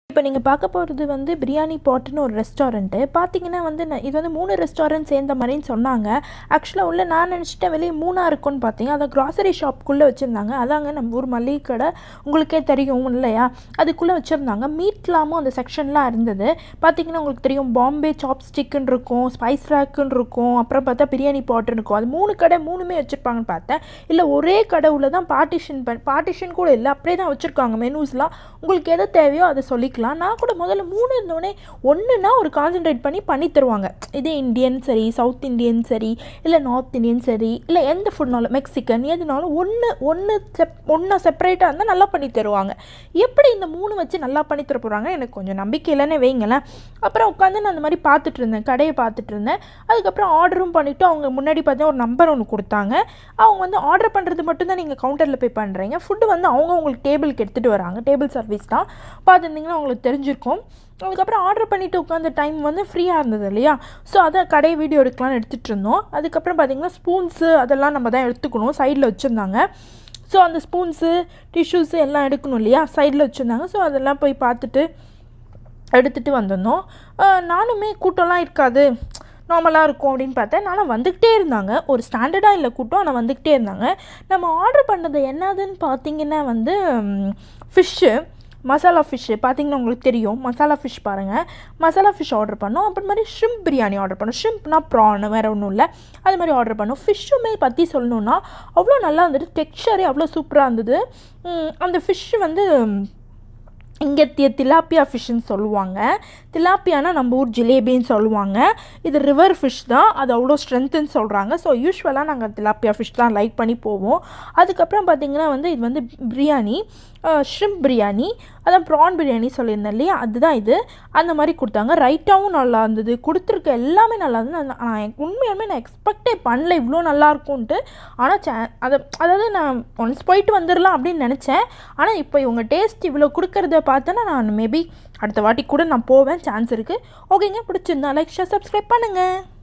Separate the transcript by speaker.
Speaker 1: இப்போ நீங்கள் பார்க்க போகிறது வந்து பிரியாணி பாட்டுன்னு ஒரு ரெஸ்டாரண்ட்டு பார்த்தீங்கன்னா வந்து ந- இது வந்து மூணு ரெஸ்டாரண்ட் சேர்ந்த மாதிரின்னு சொன்னாங்க ஆக்சுவலாக உள்ள நான் நினச்சிட்டேன் வெளியே மூணா இருக்கும்னு பார்த்தீங்க அதை கிராசரி ஷாப்புக்குள்ளே வச்சுருந்தாங்க அதாங்க நம்ம ஊர் மளிகை கடை உங்களுக்கே தெரியும் இல்லையா அதுக்குள்ளே வச்சுருந்தாங்க மீட்லாமும் அந்த செக்ஷன்லாம் இருந்தது பார்த்தீங்கன்னா உங்களுக்கு தெரியும் பாம்பே சாப் ஸ்டிக்குன்னு இருக்கும் ஸ்பைஸ் ரேக்குன்னு இருக்கும் அப்புறம் பார்த்தா பிரியாணி பாட்டுன்னு இருக்கும் அது மூணு கடை மூணுமே வச்சுருப்பாங்கன்னு பார்த்தேன் இல்லை ஒரே கடை உள்ள தான் பார்ட்டிஷன் பண் பார்ட்டிஷன் கூட இல்லை அப்படியே தான் வச்சுருக்காங்க மெனூஸ்லாம் உங்களுக்கு எது தேவையோ அதை சொல்லிக்கலாம் நான் கூட முதல்ல மூணு இருந்தோடனே ஒன்றுனா ஒரு கான்சென்ட்ரேட் பண்ணி பண்ணி தருவாங்க இதே இந்தியன் சரி சவுத் இந்தியன் சரி இல்லை நார்த் இந்தியன் சரி இல்லை எந்த ஃபுட்னாலும் மெக்சிகன் எதுனாலும் ஒன்று ஒன்று செப் ஒன்றா செப்பரேட்டாக இருந்தால் நல்லா பண்ணி தருவாங்க எப்படி இந்த மூணு வச்சு நல்லா பண்ணி தர போகிறாங்க எனக்கு கொஞ்சம் நம்பிக்கை இல்லைன்னு வைங்களேன் அப்புறம் உட்காந்து நான் அந்த மாதிரி பார்த்துட்டு இருந்தேன் கடையை பார்த்துட்டு இருந்தேன் அதுக்கப்புறம் ஆர்டரும் பண்ணிவிட்டு அவங்க முன்னாடி பார்த்தா ஒரு நம்பர் ஒன்று கொடுத்தாங்க அவங்க வந்து ஆர்டர் பண்ணுறது மட்டும்தான் நீங்கள் கவுண்டரில் போய் பண்ணுறீங்க ஃபுட்டு வந்து அவங்க உங்களுக்கு டேபிளுக்கு எடுத்துகிட்டு வராங்க டேபிள் சர்வீஸ் தான் பார்த்துருந்தீங்கன்னா உங்களுக்கு தெரிஞ்சிருக்கும் அதுக்கப்புறம் ஆர்டர் பண்ணிவிட்டு உட்காந்த டைம் வந்து ஃப்ரீயாக இருந்தது இல்லையா ஸோ அதை கடை வீடியோ எடுக்கலாம்னு எடுத்துகிட்டு இருந்தோம் அதுக்கப்புறம் பார்த்தீங்கன்னா ஸ்பூன்ஸு அதெல்லாம் நம்ம தான் எடுத்துக்கணும் சைடில் வச்சுருந்தாங்க ஸோ அந்த ஸ்பூன்ஸு டிஷ்யூஸு எல்லாம் எடுக்கணும் இல்லையா சைடில் வச்சுருந்தாங்க ஸோ அதெல்லாம் போய் பார்த்துட்டு எடுத்துகிட்டு வந்திருந்தோம் அஹ் நானுமே கூட்டம்லாம் இருக்காது நார்மலாக இருக்கும் அப்படின்னு பார்த்தேன் நானும் வந்துக்கிட்டே இருந்தாங்க ஒரு ஸ்டாண்டர்டாக இல்லை கூட்டம் ஆனால் வந்துக்கிட்டே இருந்தாங்க நம்ம ஆர்டர் பண்ணது என்னதுன்னு பார்த்தீங்கன்னா வந்து ஃபிஷ்ஷு மசாலா ஃபிஷ்ஷு பார்த்தீங்கன்னா உங்களுக்கு தெரியும் மசாலா ஃபிஷ் பாருங்கள் மசாலா ஃபிஷ் ஆர்டர் பண்ணோம் அப்புறம் மாதிரி ஷ்ரிம்ப் பிரியாணி ஆர்டர் பண்ணோம் ஷ்ரிம்ப்னா ப்ரான் வேறு ஒன்றும் இல்லை அது மாதிரி ஆர்டர் பண்ணோம் ஃபிஷ்ஷுமே பற்றி சொல்லணுன்னா அவ்வளோ நல்லா இருந்தது டெக்ஸ்சரே அவ்வளோ சூப்பராக இருந்தது உம், அந்த ஃபிஷ் வந்து இங்கே தி திலாப்பியா ஃபிஷ்ஷுன்னு சொல்லுவாங்க திலாப்பியானா நம்ம ஊர் ஜிலேபின்னு சொல்லுவாங்க இது ரிவர் ஃபிஷ் தான் அது அவ்வளோ ஸ்ட்ரென்த்துன்னு சொல்கிறாங்க ஸோ யூஸ்வலாக நாங்கள் திலாப்பியா ஃபிஷ் தான் லைக் பண்ணி போவோம் அதுக்கப்புறம் பார்த்திங்கன்னா வந்து இது வந்து பிரியாணி ஷ்ரிம்ப் பிரியாணி அதான் ப்ரான் பிரியாணி சொல்லியிருந்தேன் இல்லையா அதுதான் இது அந்த மாதிரி கொடுத்தாங்க ரைட்டாகவும் நல்லா இருந்தது கொடுத்துருக்க எல்லாமே நல்லா இருந்தது நான் நான் எனக்கு உண்மையாலுமே நான் எக்ஸ்பெக்டே பண்ணல இவ்வளோ நல்லா இருக்கும்ன்ட்டு ஆனால் சே அதை அதாவது நான் ஒன்ஸ் போயிட்டு வந்துடலாம் அப்படின்னு நினச்சேன் ஆனால் இப்போ இவங்க டேஸ்ட் இவ்வளோ கொடுக்கறத பார்த்தோன்னா நான் மேபி அடுத்த வாட்டி கூட நான் போவேன் சான்ஸ் இருக்குது ஓகேங்க பிடிச்சிருந்தா லைக் ஷேர் சப்ஸ்கிரைப் பண்ணுங்கள்